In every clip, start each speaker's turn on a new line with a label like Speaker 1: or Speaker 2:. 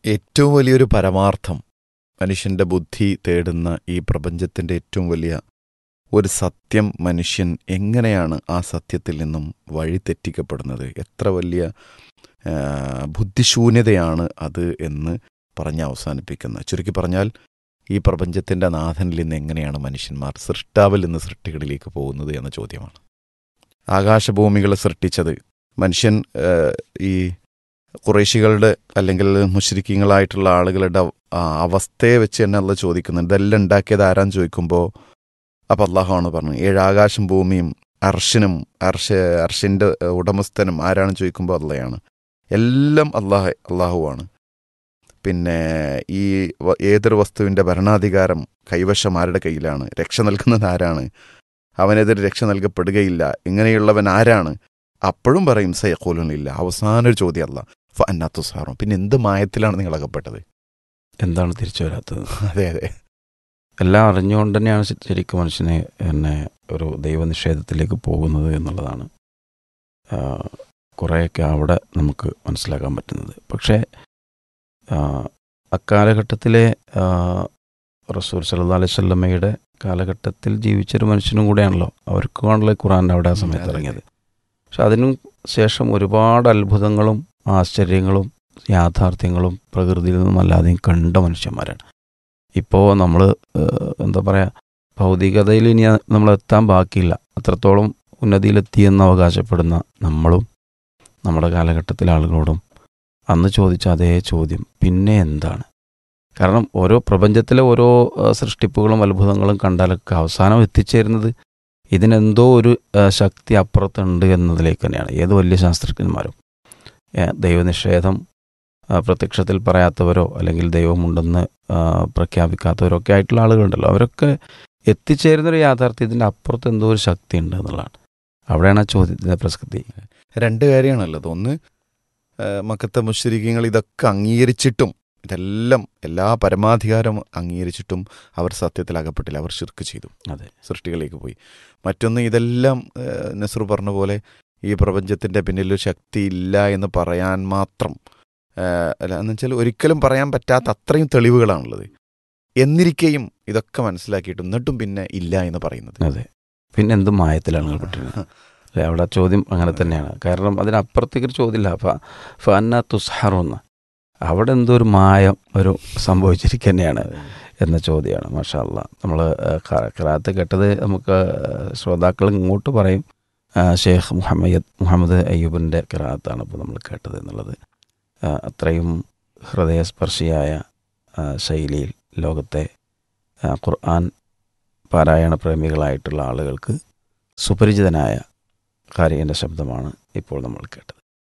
Speaker 1: ഏറ്റവും വലിയൊരു പരമാർത്ഥം മനുഷ്യന്റെ ബുദ്ധി തേടുന്ന ഈ പ്രപഞ്ചത്തിന്റെ ഏറ്റവും വലിയ ഒരു സത്യം മനുഷ്യൻ എങ്ങനെയാണ് ആ സത്യത്തിൽ നിന്നും വഴിതെറ്റിക്കപ്പെടുന്നത് എത്ര വലിയ ആ, ബുദ്ധിശൂന്യതയാണ് അത് എന്ന് പറഞ്ഞ് അവസാനിപ്പിക്കുന്ന ചുരുക്കി പറഞ്ഞാൽ ഈ പ്രപഞ്ചത്തിന്റെ നാഥനിൽ നിന്ന് എങ്ങനെയാണ് മനുഷ്യന്മാർ സൃഷ്ടാവിൽ നിന്ന് സൃഷ്ടികളിലേക്ക് പോകുന്നത് എന്ന ചോദ്യമാണ് ആകാശഭൂമികളെ സൃഷ്ടിച്ചത് മനുഷ്യൻ ആ, ഈ കുറേശികളുടെ അല്ലെങ്കിൽ മുശ്രിക്കങ്ങളായിട്ടുള്ള ആളുകളുടെ ആ, അവസ്ഥയെ വെച്ച് തന്നെ അല്ല ചോദിക്കുന്നുണ്ട് ഇതെല്ലാം ഉണ്ടാക്കിയത് ആരാന്ന് ചോദിക്കുമ്പോൾ അപ്പം അള്ളാഹുവാണ് പറഞ്ഞത് ഏഴാകാശം ഭൂമിയും അർഷിനും അർഷ അർഷിൻ്റെ ഉടമസ്ഥനും ആരാണെന്ന് ചോദിക്കുമ്പോൾ അള്ളയാണ് എല്ലാം അള്ളാഹ് അള്ളാഹുവാണ് പിന്നെ ഈ വ- ഏതൊരു വസ്തുവിൻ്റെ ഭരണാധികാരം കൈവശം ആരുടെ കയ്യിലാണ് രക്ഷ നൽകുന്നത് ആരാണ് അവനെതിരെ രക്ഷ നൽകപ്പെടുകയില്ല ഇങ്ങനെയുള്ളവൻ ആരാണ് അപ്പോഴും പറയും സയക്കോലനില്ല അവസാന ഒരു ചോദ്യം അല്ല ഫ അന്നാത്തു സാറും പിന്നെ എന്ത് മായത്തിലാണ് നിങ്ങൾ അകപ്പെട്ടത്
Speaker 2: എന്താണ് തിരിച്ചു വരാത്തത്
Speaker 1: അതെ അതെ
Speaker 2: എല്ലാം അറിഞ്ഞുകൊണ്ട് തന്നെയാണ് ശ- ശരിക്കും മനുഷ്യനെ എന്നെ ഒരു ദൈവനിഷേധത്തിലേക്ക് പോകുന്നത് എന്നുള്ളതാണ് ആ, കുറേയൊക്കെ അവിടെ നമുക്ക് മനസ്സിലാക്കാൻ പറ്റുന്നത് പക്ഷേ ആ, അക്കാലഘട്ടത്തിലെ ആ, റസൂൽ സല്ലല്ലാഹു അലൈഹി വസല്ലമയുടെ കാലഘട്ടത്തിൽ ജീവിച്ചൊരു മനുഷ്യനും കൂടെയാണല്ലോ അവർക്കാണല്ലോ ഈ ഖുറാൻ അവിടെ ആ സമയത്ത്
Speaker 1: അതെ, അതെ.
Speaker 2: ഇറങ്ങിയത് പക്ഷെ അതിനു ശേഷം ഒരുപാട് അത്ഭുതങ്ങളും ആശ്ചര്യങ്ങളും യാഥാർത്ഥ്യങ്ങളും പ്രകൃതിയിൽ നിന്നും അല്ലാതെയും കണ്ട മനുഷ്യന്മാരാണ് ഇപ്പോൾ നമ്മൾ എന്താ പറയുക ഭൗതികതയിൽ ഇനി നമ്മൾ എത്താൻ ബാക്കിയില്ല അത്രത്തോളം ഉന്നതിയിലെത്തിയെന്ന് അവകാശപ്പെടുന്ന നമ്മളും നമ്മുടെ കാലഘട്ടത്തിലെ ആളുകളോടും അന്ന് ചോദിച്ച അതേ ചോദ്യം പിന്നെ എന്താണ് കാരണം ഓരോ പ്രപഞ്ചത്തിലെ ഓരോ ആ, സൃഷ്ടിപ്പുകളും അത്ഭുതങ്ങളും കണ്ടാലൊക്കെ അവസാനം എത്തിച്ചേരുന്നത് ഇതിനെന്തോ ഒരു ആ, ശക്തി അപ്പുറത്തുണ്ട് എന്നതിലേക്ക് തന്നെയാണ് ഏത് വലിയ ശാസ്ത്രജ്ഞന്മാരും ഏ, ദൈവനിഷേധം ആ, പ്രത്യക്ഷത്തിൽ പറയാത്തവരോ അല്ലെങ്കിൽ ദൈവമുണ്ടെന്ന് ആ, പ്രഖ്യാപിക്കാത്തവരോ ഒക്കെ ആയിട്ടുള്ള ആളുകളുണ്ടല്ലോ അവരൊക്കെ എത്തിച്ചേരുന്നൊരു യാഥാർത്ഥ്യത്തിൻ്റെ അപ്പുറത്ത് എന്തോ ഒരു ശക്തി ഉണ്ട് എന്നുള്ളതാണ് അവിടെയാണ് ആ ചോദ്യത്തിൻ്റെ പ്രസക്തി
Speaker 1: രണ്ട് കാര്യമാണുള്ളത് ഒന്ന് ആ, മക്കത്തെ മുശ്രിക്കങ്ങൾ ഇതൊക്കെ അംഗീകരിച്ചിട്ടും ഇതെല്ലാം എല്ലാ പരമാധികാരം അംഗീകരിച്ചിട്ടും അവർ സത്യത്തിൽ അകപ്പെട്ടില്ല അവർ ശിർക്ക് ചെയ്തു
Speaker 2: അതെ
Speaker 1: സൃഷ്ടികളിലേക്ക് പോയി മറ്റൊന്ന് ഇതെല്ലാം ആ, നസ്രു പറഞ്ഞ പോലെ ഈ പ്രപഞ്ചത്തിന്റെ പിന്നിൽ ഒരു ശക്തി ഇല്ല എന്ന് പറയാൻ മാത്രം ആ, അല്ല എന്ന് വെച്ചാൽ ഒരിക്കലും പറയാൻ പറ്റാത്ത അത്രയും തെളിവുകളാണുള്ളത് എന്നിരിക്കെയും ഇതൊക്കെ മനസ്സിലാക്കിയിട്ടും എന്നിട്ടും പിന്നെ ഇല്ല എന്ന് പറയുന്നത്
Speaker 2: അതെ പിന്നെ എന്ത് മായത്തിലാണ് നിങ്ങൾ പെട്ടിരുന്നത് അല്ലേ അവിടെ ആ ചോദ്യം അങ്ങനെ തന്നെയാണ് കാരണം അതിനപ്പുറത്തേക്ക് ഒരു ചോദ്യമില്ല ഫ ഫന്ന തുസ്ഹറൊന്ന് അവിടെ എന്തോ ഒരു മായം ഒരു സംഭവിച്ചിരിക്കുക തന്നെയാണ് എന്ന ചോദ്യമാണ് മാഷാ അല്ലാ നമ്മൾ ഖറാത്ത് കേട്ടത് നമുക്ക് ശ്രോതാക്കൾ ഇങ്ങോട്ട് പറയും ആ, ഷെയ്ഖ് മുഹമ്മദ് മുഹമ്മദ് അയ്യൂബിൻ്റെ ഖറാത്താണ് ഇപ്പോൾ നമ്മൾ കേട്ടത് എന്നുള്ളത് ആ, അത്രയും ഹൃദയസ്പർശിയായ ആ, ശൈലിയിൽ ലോകത്തെ ആ, ഖുർആൻ പാരായണ പ്രേമികളായിട്ടുള്ള ആളുകൾക്ക് സുപരിചിതനായ കാരികൻ്റെ ശബ്ദമാണ് ഇപ്പോൾ നമ്മൾ കേട്ടത്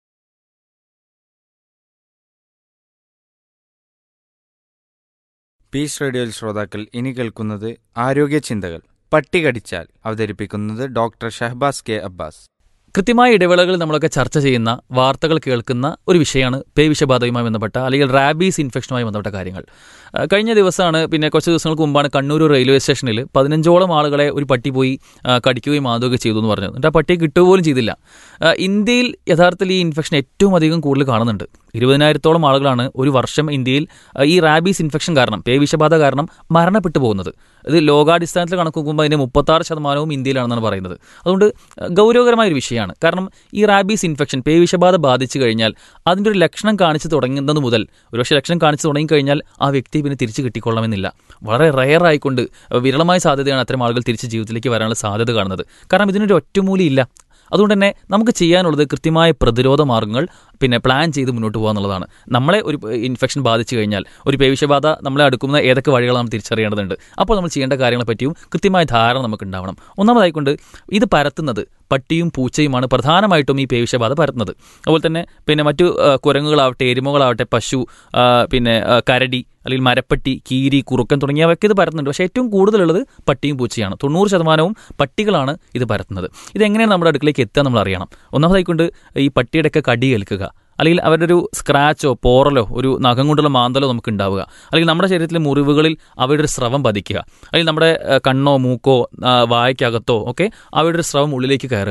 Speaker 3: പീസ് റേഡിയോയിൽ ശ്രോതാക്കൾ ഇനി കേൾക്കുന്നത് ആരോഗ്യ ചിന്തകൾ പട്ടി കടിച്ചാൽ അവതരിപ്പിക്കുന്നത് ഡോക്ടർ ഷഹബാസ് കെ അബ്ബാസ്
Speaker 4: കൃത്യമായ ഇടവേളകളിൽ നമ്മളൊക്കെ ചർച്ച ചെയ്യുന്ന വാർത്തകൾ കേൾക്കുന്ന ഒരു വിഷയമാണ് പേ വിഷബാധയുമായി ബന്ധപ്പെട്ട അല്ലെങ്കിൽ റാബീസ് ഇൻഫെക്ഷനുമായി ബന്ധപ്പെട്ട കാര്യങ്ങൾ ആ, കഴിഞ്ഞ ദിവസമാണ് പിന്നെ കുറച്ച് ദിവസങ്ങൾക്ക് മുമ്പാണ് കണ്ണൂർ റെയിൽവേ സ്റ്റേഷനിൽ പതിനഞ്ചോളം ആളുകളെ ഒരു പട്ടി പോയി ആ, കടിക്കുകയും മാതുകയൊക്കെ ചെയ്തു എന്ന് പറഞ്ഞത് എന്നിട്ട് ആ പട്ടിയെ കിട്ടുക പോലും ചെയ്തില്ല ആ, ഇന്ത്യയിൽ യഥാർത്ഥത്തിൽ ഈ ഇൻഫെക്ഷൻ ഏറ്റവും അധികം കൂടുതൽ കാണുന്നുണ്ട് ഇരുപതിനായിരത്തോളം ആളുകളാണ് ഒരു വർഷം ഇന്ത്യയിൽ ആ, ഈ റാബീസ് ഇൻഫെക്ഷൻ കാരണം പേ വിഷബാധ കാരണം മരണപ്പെട്ടു പോകുന്നത് ഇത് ലോകാടിസ്ഥാനത്തിൽ കണക്ക് നോക്കുമ്പോൾ അതിൻ്റെ മുപ്പത്താറ് ശതമാനവും ഇന്ത്യയിലാണെന്നാണ് പറയുന്നത് അതുകൊണ്ട് അഹ്, ഗൗരവകരമായ ഒരു വിഷയമാണ് കാരണം ഈ റാബീസ് ഇൻഫെക്ഷൻ പേ വിഷബാധ ബാധിച്ചു കഴിഞ്ഞാൽ അതിൻ്റെ ഒരു ലക്ഷണം കാണിച്ചു തുടങ്ങുന്നത് മുതൽ ഒരുപക്ഷെ ലക്ഷണം കാണിച്ചു തുടങ്ങിക്കഴിഞ്ഞാൽ ആ വ്യക്തി പിന്നെ തിരിച്ച് കിട്ടിക്കൊള്ളണമെന്നില്ല വളരെ റയർ ആയിക്കൊണ്ട് വിരളമായ സാധ്യതയാണ് അത്തരം ആളുകൾ തിരിച്ച് ജീവിതത്തിലേക്ക് വരാനുള്ള സാധ്യത കാണുന്നത് കാരണം ഇതിനൊരു ഒറ്റമൂലിയില്ല അതുകൊണ്ട് തന്നെ നമുക്ക് ചെയ്യാനുള്ളത് കൃത്യമായ പ്രതിരോധ മാർഗ്ഗങ്ങൾ പിന്നെ പ്ലാൻ ചെയ്ത് മുന്നോട്ട് പോകുക എന്നുള്ളതാണ് നമ്മളെ ഒരു ഇൻഫെക്ഷൻ ബാധിച്ചു കഴിഞ്ഞാൽ ഒരു പേവിഷബാധ നമ്മളെ അടുക്കുന്ന ഏതൊക്കെ വഴികൾ നമ്മൾ തിരിച്ചറിയേണ്ടതുണ്ട് അപ്പോൾ നമ്മൾ ചെയ്യേണ്ട കാര്യങ്ങളെ പറ്റിയും കൃത്യമായ ധാരണ നമുക്ക് ഉണ്ടാവണം ഒന്നാമതായിക്കൊണ്ട് ഇത് പരത്തുന്നത് പട്ടിയും പൂച്ചയുമാണ് പ്രധാനമായിട്ടും ഈ പേവിഷബാധ പരത്തുന്നത് അതുപോലെ തന്നെ പിന്നെ മറ്റു ആ, കുരങ്ങുകളാവട്ടെ എരുമകളാവട്ടെ പശു ആ, പിന്നെ ആ, കരടി അല്ലെങ്കിൽ മരപ്പട്ടി കീരി കുറുക്കൻ തുടങ്ങിയവയൊക്കെ ഇത് പരത്തുന്നുണ്ട് പക്ഷേ ഏറ്റവും കൂടുതലുള്ളത് പട്ടിയും പൂച്ചയാണ് തൊണ്ണൂറ് ശതമാനവും പട്ടികളാണ് ഇത് പരത്തുന്നത് ഇതെങ്ങനെയാണ് നമ്മുടെ അടുക്കിലേക്ക് എത്തുക നമ്മൾ അറിയണം ഒന്നാമതായിക്കൊണ്ട് ഈ പട്ടിയുടെയൊക്കെ കടി ഏൽക്കുക അല്ലെങ്കിൽ അവരുടെ ഒരു സ്ക്രാച്ചോ പോറലോ ഒരു നഖം കൊണ്ടുള്ള മാന്തലോ നമുക്ക് ഉണ്ടാവുക അല്ലെങ്കിൽ നമ്മുടെ ശരീരത്തിലെ മുറിവുകളിൽ അവയുടെ ഒരു സ്രവം പതിക്കുക അല്ലെങ്കിൽ നമ്മുടെ ഏഹ്, കണ്ണോ മൂക്കോ ആ, വായ്ക്കകത്തോ ഒക്കെ അവയുടെ ഒരു സ്രവം ഉള്ളിലേക്ക് കയറുക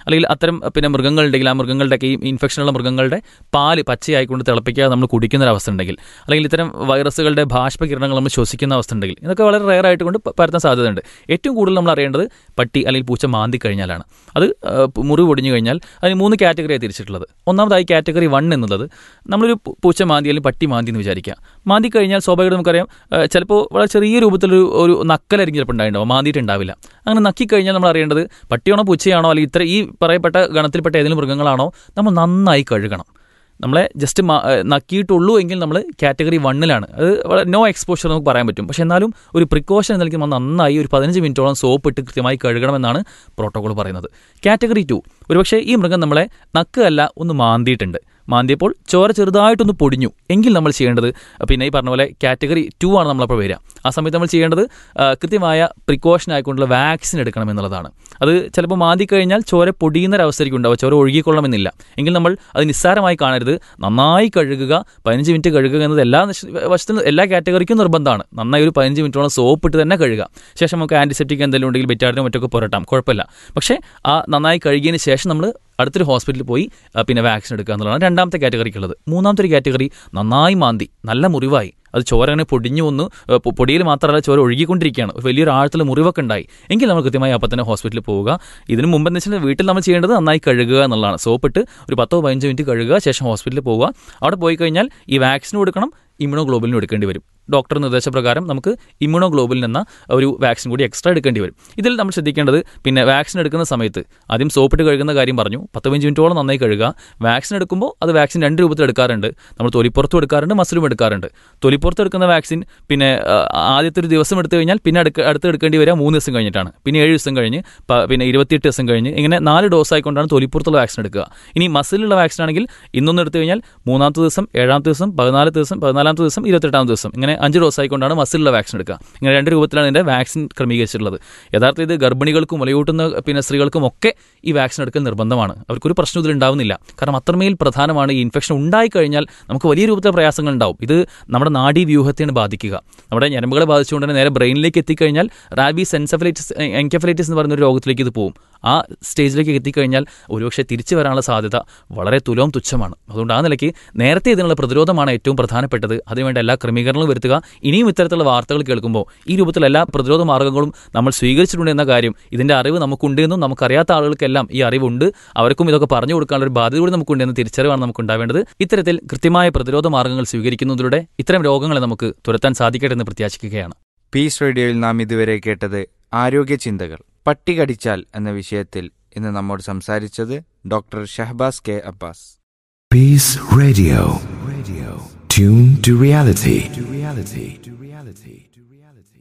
Speaker 4: അല്ലെങ്കിൽ അത്തരം പിന്നെ മൃഗങ്ങളുണ്ടെങ്കിൽ ആ മൃഗങ്ങളുടെയൊക്കെ ഈ ഇൻഫെക്ഷനുള്ള മൃഗങ്ങളുടെ പാല് പച്ചയായിക്കൊണ്ട് തിളപ്പിക്കാതെ നമ്മൾ കുടിക്കുന്ന ഒരു അവസ്ഥ ഉണ്ടെങ്കിൽ അല്ലെങ്കിൽ ഇത്തരം വൈറസുകളുടെ ബാഷ്പകിരണങ്ങൾ നമ്മൾ ശ്വസിക്കുന്ന അവസ്ഥ ഉണ്ടെങ്കിൽ ഇതൊക്കെ വളരെ റെയർ ആയിട്ട് കൊണ്ട് പ- പരത്താൻ സാധ്യതയുണ്ട് ഏറ്റവും കൂടുതൽ നമ്മൾ അറിയേണ്ടത് പട്ടി അല്ലെങ്കിൽ പൂച്ച മാന്തി കഴിഞ്ഞാലാണ് അത് ആ, മുറിവ് ഒടിഞ്ഞു കഴിഞ്ഞാൽ അതിന് മൂന്ന് കാറ്റഗറിയായി തിരിച്ചിട്ടുള്ളത് ഒന്നാമതായി കാറ്റഗറി വൺ എന്നുള്ളത് നമ്മളൊരു പൂ- പൂച്ച മാന്തി അല്ലെങ്കിൽ പട്ടി മാന്തി എന്ന് വിചാരിക്കുക മാന്തി കഴിഞ്ഞാൽ സ്വാഭാവികമായിട്ടും നമുക്കറിയാം ആ, ചിലപ്പോൾ വളരെ ചെറിയ രൂപത്തിലൊരു ഒരു നക്കലായിരിക്കും ചിലപ്പോൾ ഉണ്ടായിട്ടുണ്ടാവും മാന്തിയിട്ടുണ്ടാവില്ല അങ്ങനെ നക്കി കഴിഞ്ഞാൽ നമ്മൾ അറിയേണ്ടത് പട്ടിയാണോ പൂച്ചയാണോ അല്ലെങ്കിൽ ഇത്ര ഈ പറയപ്പെട്ട ഗണത്തിൽപ്പെട്ട ഏതെങ്കിലും മൃഗങ്ങളാണോ നമ്മൾ നന്നായി കഴുകണം നമ്മളെ ജസ്റ്റ് നക്കിയിട്ടുള്ളൂ എങ്കിൽ നമ്മൾ കാറ്റഗറി വണ്ണിലാണ് അത് വളരെ നോ എക്സ്പോഷർ നമുക്ക് പറയാൻ പറ്റും പക്ഷെ എന്നാലും ഒരു പ്രിക്കോഷൻ എന്ന നിലയ്ക്ക് നമ്മൾ നന്നായി ഒരു പതിനഞ്ച് മിനിറ്റോളം സോപ്പ് ഇട്ട് കൃത്യമായി കഴുകണമെന്നാണ് പ്രോട്ടോകോൾ പറയുന്നത് കാറ്റഗറി ടു ഒരുപക്ഷെ ഈ മൃഗം നമ്മളെ നക്കുകല്ല ഒന്ന് മാന്തിയിട്ടുണ്ട് മാന്തിയപ്പോൾ ചോര ചെറുതായിട്ടൊന്ന് പൊടിഞ്ഞു എങ്കിൽ നമ്മൾ ചെയ്യേണ്ടത് പിന്നെ ഈ പറഞ്ഞ പോലെ കാറ്റഗറി ടു ആണ് നമ്മളപ്പോൾ വരിക ആ സമയത്ത് നമ്മൾ ചെയ്യേണ്ടത് ആ, കൃത്യമായ പ്രിക്കോഷൻ ആയിക്കൊണ്ടുള്ള വാക്സിൻ എടുക്കണം എന്നുള്ളതാണ് അത് ചിലപ്പോൾ മാന്തി കഴിഞ്ഞാൽ ചോര പൊടിയുന്ന ഒരവസ്ഥയായിരിക്കും ഉണ്ടാവുക ചോര ഒഴുകിക്കൊള്ളണമെന്നില്ല എങ്കിൽ നമ്മൾ അത് നിസ്സാരമായി കാണരുത് നന്നായി കഴുകുക പതിനഞ്ച് മിനിറ്റ് കഴുകുക എന്നത് എല്ലാ നിശ്- വശത്തും എല്ലാ കാറ്റഗറിക്കും നിർബന്ധമാണ് നന്നായി ഒരു പതിനഞ്ച് മിനിറ്റോളം സോപ്പ് ഇട്ട് തന്നെ കഴുകുക ശേഷം നമുക്ക് ആന്റിസെപ്റ്റിക് എന്തെങ്കിലും ഉണ്ടെങ്കിൽ ബെറ്റാഡിനോ മറ്റൊക്കെ പുരട്ടാം കുഴപ്പമില്ല പക്ഷേ ആ നന്നായി കഴുകിയതിന് ശേഷം നമ്മൾ അടുത്തൊരു ഹോസ്പിറ്റലിൽ പോയി ആ, പിന്നെ വാക്സിൻ എടുക്കുക എന്നുള്ളതാണ് രണ്ടാമത്തെ കാറ്റഗറിക്കുള്ളത് മൂന്നാമത്തെ ഒരു കാറ്റഗറി നന്നായി മാന്തി നല്ല മുറിവായി അത് ചോര അങ്ങനെ പൊടിഞ്ഞു വന്നു ഏ, പൊ- പൊടിയിൽ മാത്രമല്ല ചോര ഒഴുകിക്കൊണ്ടിരിക്കുകയാണ് ഒരു വലിയൊരു ആഴത്തിൽ മുറിവൊക്കെ ഉണ്ടായി എങ്കിൽ നമ്മൾ കൃത്യമായി അപ്പം തന്നെ ഹോസ്പിറ്റലിൽ പോവുക ഇതിന് മുമ്പ് എന്ന് വെച്ചാൽ വീട്ടിൽ നമ്മൾ ചെയ്യേണ്ടത് നന്നായി കഴുകുക എന്നുള്ളതാണ് സോപ്പിട്ട് ഒരു പത്തോ പതിനഞ്ചോ മിനിറ്റ് കഴുകുക ശേഷം ഹോസ്പിറ്റലിൽ പോവുക അവിടെ പോയി കഴിഞ്ഞാൽ ഈ വാക്സിനും എടുക്കണം ഇമ്യൂണോഗ്ലോബലിനും എടുക്കേണ്ടി വരും ഡോക്ടർ നിർദ്ദേശപ്രകാരം നമുക്ക് ഇമ്യൂണോഗ്ലോബലിൻ എന്ന ഒരു വാക്സിൻ കൂടി എക്സ്ട്രാ എടുക്കേണ്ടി വരും ഇതിൽ നമ്മൾ ശ്രദ്ധിക്കേണ്ടത് പിന്നെ വാക്സിൻ എടുക്കുന്ന സമയത്ത് ആദ്യം സോപ്പിട്ട് കഴുകുന്ന കാര്യം പറഞ്ഞു പത്ത് പതിനഞ്ച് മിനിറ്റോളം നന്നായി കഴുകുക വാക്സിൻ എടുക്കുമ്പോൾ അത് വാക്സിൻ രണ്ട് രൂപത്തിൽ എടുക്കാറുണ്ട് നമ്മൾ തൊലിപ്പുറത്തും എടുക്കാറുണ്ട് മസിലും എടുക്കാറുണ്ട് തൊലിപ്പുറത്ത് എടുക്കുന്ന വാക്സിൻ പിന്നെ ആ, ആദ്യത്തെ ഒരു ദിവസം എടുത്തു കഴിഞ്ഞാൽ പിന്നെ അടുക്ക അടുത്ത് എടുക്കേണ്ടി വരിക മൂന്ന് ദിവസം കഴിഞ്ഞിട്ടാണ് പിന്നെ ഏഴ് ദിവസം കഴിഞ്ഞ് പ- പിന്നെ ഇരുപത്തിയെട്ട് ദിവസം കഴിഞ്ഞ് ഇങ്ങനെ നാല് ഡോസ് ആയിക്കൊണ്ടാണ് തൊലിപ്പുറത്തുള്ള വാക്സിൻ എടുക്കുക ഇനി മസിലുള്ള വാക്സിൻ ആണെങ്കിൽ ഇന്നൊന്ന് എടുത്തു കഴിഞ്ഞാൽ മൂന്നാമത്തെ ദിവസം ഏഴാമത്തെ ദിവസം പതിനാല് ദിവസം പതിനാലാമത്തെ ദിവസം ഇരുപത്തെട്ടാമത്തെ ദിവസം ഇങ്ങനെ അഞ്ച് ഡോസ് ആയിക്കൊണ്ടാണ് മസിലുള്ള വാക്സിൻ എടുക്കുക ഇങ്ങനെ രണ്ട് രൂപത്തിലാണ് ഇതിന്റെ വാക്സിൻ ക്രമീകരിച്ചിട്ടുള്ളത് യഥാർത്ഥത്തിൽ ഇത് ഗർഭിണികൾക്കും മുലയൂട്ടുന്ന പിന്നെ സ്ത്രീകൾക്കും ഒക്കെ ഈ വാക്സിൻ എടുക്കൽ നിർബന്ധമാണ് അവർക്കൊരു പ്രശ്നം ഇതിൽ ഉണ്ടാവുന്നില്ല കാരണം അത്രമേൽ പ്രധാനമാണ് ഈ ഇൻഫെക്ഷൻ ഉണ്ടായിക്കഴിഞ്ഞാൽ നമുക്ക് വലിയ രൂപത്തിലെ പ്രയാസങ്ങൾ ഉണ്ടാവും ഇത് നമ്മുടെ നാഡീ വ്യൂഹത്തെയാണ് ബാധിക്കുക നമ്മുടെ ഞരമ്പുകളെ ബാധിച്ചുകൊണ്ട് തന്നെ നേരെ ബ്രെയിനിലേക്ക് എത്തിക്കഴിഞ്ഞാൽ റാബീസ് എൻസെഫലൈറ്റിസ് എൻകെഫലൈറ്റിസ് എന്ന് പറയുന്ന ഒരു രോഗത്തിലേക്ക് ഇത് പോകും ആ സ്റ്റേജിലേക്ക് എത്തിക്കഴിഞ്ഞാൽ ഒരുപക്ഷെ തിരിച്ചു വരാനുള്ള സാധ്യത വളരെ തുലവും തുച്ഛമാണ് അതുകൊണ്ട് ആ നിലയ്ക്ക് നേരത്തെ ഇതിനുള്ള പ്രതിരോധമാണ് ഏറ്റവും പ്രധാനപ്പെട്ടത് അതിനുവേണ്ട എല്ലാ ക്രമീകരണങ്ങളും വരുത്തുക ഇനിയും ഇത്തരത്തിലുള്ള വാർത്തകൾ കേൾക്കുമ്പോൾ ഈ രൂപത്തിലുള്ള എല്ലാ പ്രതിരോധ മാർഗ്ഗങ്ങളും നമ്മൾ സ്വീകരിച്ചിട്ടുണ്ട് എന്ന കാര്യം ഇതിന്റെ അറിവ് നമുക്കുണ്ട് എന്നും നമുക്കറിയാത്ത ആളുകൾക്കെല്ലാം ഈ അറിവുണ്ട് അവർക്കും ഇതൊക്കെ പറഞ്ഞു കൊടുക്കാനുള്ള ഒരു ബാധ്യത കൂടി നമുക്കുണ്ട് എന്ന തിരിച്ചറിവാണ് നമുക്ക് ഉണ്ടാവേണ്ടത് ഇത്തരത്തിൽ കൃത്യമായ പ്രതിരോധ മാർഗ്ഗങ്ങൾ സ്വീകരിക്കുന്നതിലൂടെ ഇത്തരം രോഗങ്ങളെ നമുക്ക് തുരത്താൻ സാധിക്കട്ടെ എന്ന് പ്രത്യാശിക്കുകയാണ്
Speaker 3: പീസ് റേഡിയോയിൽ നാം ഇതുവരെ കേട്ടത് ആരോഗ്യ ചിന്തകൾ പട്ടി കടിച്ചാൽ എന്ന വിഷയത്തിൽ ഇന്ന് നമ്മോട് സംസാരിച്ചത് doctor Shahabaz K Abbas
Speaker 5: Peace Radio. Radio. Tune to reality. To reality. To reality. To reality.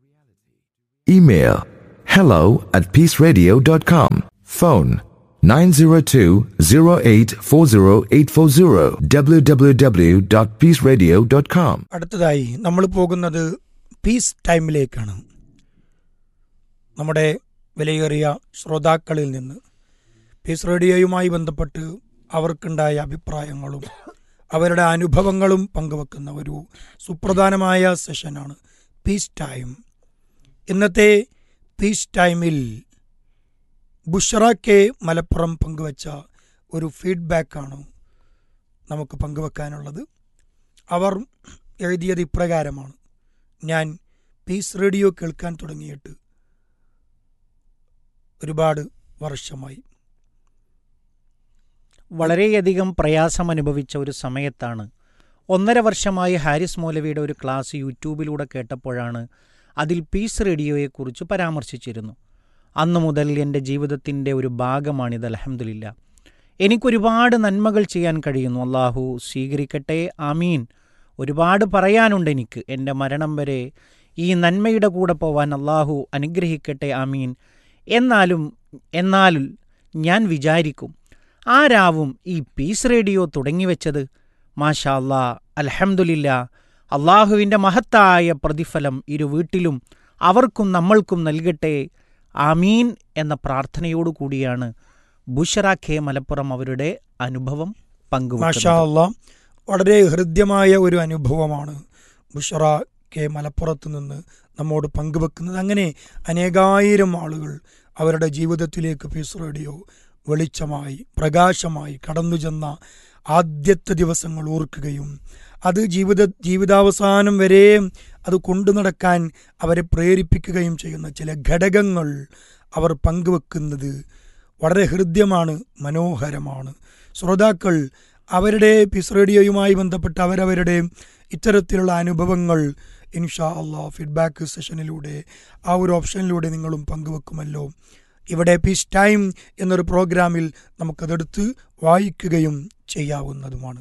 Speaker 5: Email hello at peaceradio.com. Phone 902-0840840 www.peaceradio.com.
Speaker 6: അടുത്തതായി നമ്മൾ പോകുന്നത് പീസ് ടൈമിലേക്കാണ് നമ്മുടെ വിലയേറിയ ശ്രോതാക്കളിൽ നിന്ന് പീസ് റേഡിയോയുമായി ബന്ധപ്പെട്ട് അവർക്കുണ്ടായ അഭിപ്രായങ്ങളും അവരുടെ അനുഭവങ്ങളും പങ്കുവെക്കുന്ന ഒരു സുപ്രധാനമായ സെഷനാണ് പീസ് ടൈം ഇന്നത്തെ പീസ് ടൈമിൽ ബുഷറ കെ മലപ്പുറം പങ്കുവച്ച ഒരു ഫീഡ്ബാക്കാണ് നമുക്ക് പങ്കുവെക്കാനുള്ളത് അവർ എഴുതിയത് ഇപ്രകാരമാണ് ഞാൻ പീസ് റേഡിയോ കേൾക്കാൻ തുടങ്ങിയിട്ട് ഒരുപാട് വർഷമായി
Speaker 7: വളരെയധികം പ്രയാസം അനുഭവിച്ച ഒരു സമയത്താണ് ഒന്നര വർഷമായി ഹാരിസ് മൗലവിയുടെ ഒരു ക്ലാസ് യൂട്യൂബിലൂടെ കേട്ടപ്പോഴാണ് അതിൽ പീസ് റേഡിയോയെക്കുറിച്ച് പരാമർശിച്ചിരുന്നു അന്നു മുതൽ എൻ്റെ ജീവിതത്തിൻ്റെ ഒരു ഭാഗമാണിത് അലഹമില്ല എനിക്കൊരുപാട് നന്മകൾ ചെയ്യാൻ കഴിയുന്നു അള്ളാഹു സ്വീകരിക്കട്ടെ ആമീൻ ഒരുപാട് പറയാനുണ്ട് എനിക്ക് എൻ്റെ മരണം വരെ ഈ നന്മയുടെ കൂടെ പോവാൻ അള്ളാഹു അനുഗ്രഹിക്കട്ടെ ആമീൻ എന്നാലും എന്നാൽ ഞാൻ വിചാരിക്കും ആരാവും ഈ പീസ് റേഡിയോ തുടങ്ങിവെച്ചത് മാഷാ അല്ലാ അൽഹംദുലില്ല അള്ളാഹുവിൻ്റെ മഹത്തായ പ്രതിഫലം ഇരു വീട്ടിലും അവർക്കും നമ്മൾക്കും നൽകട്ടെ ആമീൻ എന്ന പ്രാർത്ഥനയോടു കൂടിയാണ് ബുഷറ ഖെ മലപ്പുറം അവരുടെ അനുഭവം
Speaker 6: മാഷാ
Speaker 7: പങ്കുവെക്കുന്നത്
Speaker 6: അല്ലാ വളരെ ഹൃദ്യമായ ഒരു അനുഭവമാണ് ബുഷറ കെ മലപ്പുറത്ത് നിന്ന് നമ്മോട് പങ്കുവെക്കുന്നത് അങ്ങനെ അനേകായിരം ആളുകൾ അവരുടെ ജീവിതത്തിലേക്ക് പീസ് റേഡിയോ വെളിച്ചമായി പ്രകാശമായി കടന്നു ചെന്ന ആദ്യത്തെ ദിവസങ്ങൾ ഓർക്കുകയും അത് ജീവിത ജീവിതാവസാനം വരെ അത് കൊണ്ടു നടക്കാൻ അവരെ പ്രേരിപ്പിക്കുകയും ചെയ്യുന്ന ചില ഘടകങ്ങൾ അവർ പങ്കുവെക്കുന്നത് വളരെ ഹൃദ്യമാണ് മനോഹരമാണ് ശ്രോതാക്കൾ അവരുടെ പിസ് റേഡിയോയുമായി ബന്ധപ്പെട്ട് അവരവരുടെ ഇത്തരത്തിലുള്ള അനുഭവങ്ങൾ ഇൻഷാ അള്ളാ ഫീഡ്ബാക്ക് സെഷനിലൂടെ ആ ഒരു ഓപ്ഷനിലൂടെ നിങ്ങളും പങ്കുവെക്കുമല്ലോ ഇവിടെ പീസ് ടൈം എന്നൊരു പ്രോഗ്രാമിൽ നമുക്കതെടുത്ത് വായിക്കുകയും ചെയ്യാവുന്നതുമാണ്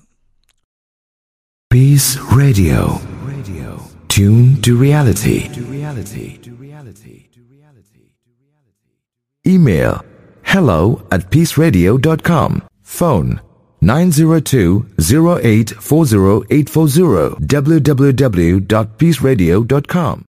Speaker 5: Peace Radio. Radio. Tune to reality. To reality. To reality. To reality. Email hello at peaceradio.com. Phone 902-0840840 www.peaceradio.com.